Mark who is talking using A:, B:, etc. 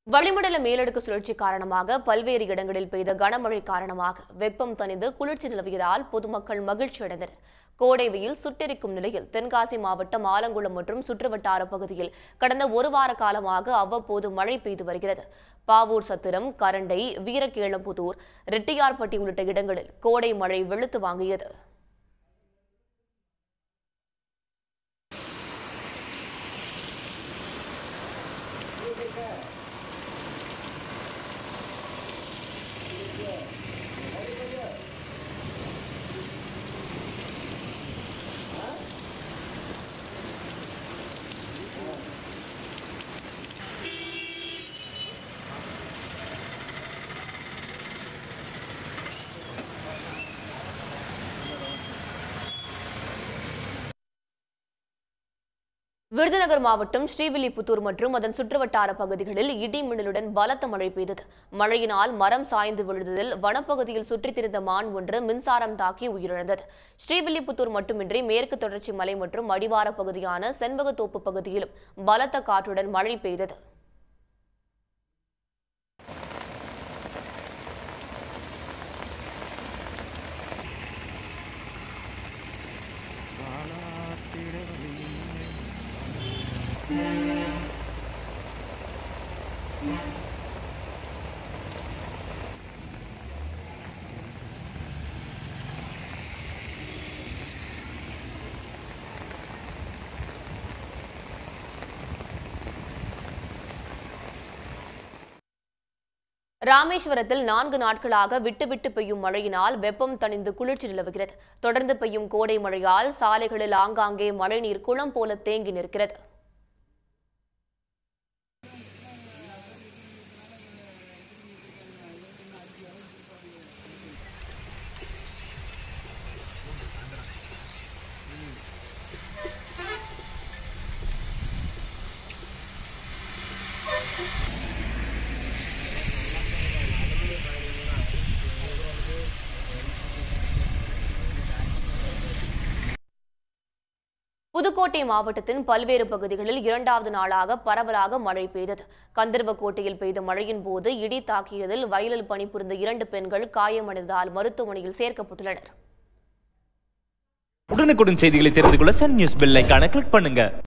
A: வளிமண்டல மேலடுக்கு சுழற்சி காரணமாக பல்வேறு இடங்களில் பெய்த கனமழை காரணமாக வெப்பம் தணிந்து குளிர்ச்சி நிலவியதால் பொதுமக்கள் மகிழ்ச்சி அடைந்தனர் கோடை வெயில் சுட்டெரிக்கும் நிலையில் தென்காசி மாவட்டம் ஆலங்குளம் மற்றும் சுற்றுவட்டார பகுதியில் கடந்த ஒரு வார காலமாக அவ்வப்போது மழை பெய்து வருகிறது பாவூர் சத்திரம் கரண்டை வீரகேளம்புதூர் ரெட்டியார்பட்டி உள்ளிட்ட இடங்களில் கோடை மழை வெளுத்து வாங்கியது விருதுநகர் மாவட்டம் ஸ்ரீவில்லிபுத்தூர் மற்றும் அதன் சுற்றுவட்டார பகுதிகளில் இடி மின்னலுடன் பலத்த மழை பெய்தது மழையினால் மரம் சாய்ந்து விழுந்ததில் வனப்பகுதியில் சுற்றித் திரிந்த மான் ஒன்று மின்சாரம் தாக்கி உயிரிழந்தது ஸ்ரீவில்லிபுத்தூர் மட்டுமின்றி மேற்கு தொடர்ச்சி மலை மற்றும் அடிவார பகுதியான செண்பகத்தோப்பு பகுதியிலும் பலத்த காற்றுடன் மழை பெய்தது ராமேஸ்வரத்தில் நான்கு நாட்களாக விட்டுவிட்டு பெய்யும் மழையினால் வெப்பம் தணிந்து குளிர்ச்சி நிலவுகிறது தொடர்ந்து பெய்யும் கோடை மழையால் சாலைகளில் ஆங்காங்கே மழைநீர் குளம் போல தேங்கி நிற்கிறது புதுக்கோட்டை மாவட்டத்தின் பல்வேறு பகுதிகளில் இரண்டாவது நாளாக பரவலாக மழை பெய்தது கந்தர்வக்கோட்டையில் பெய்த மழையின் போது இடி தாக்கியதில் வயலில் பணிபுரிந்த இரண்டு பெண்கள் காயமடைந்ததால் மருத்துவமனையில் சேர்க்கப்பட்டுள்ளனர்
B: உடனுக்குடன் செய்திகளை தெரிந்து கொள்ள சன் நியூஸ் பெல் ஐகானை கிளிக் பண்ணுங்க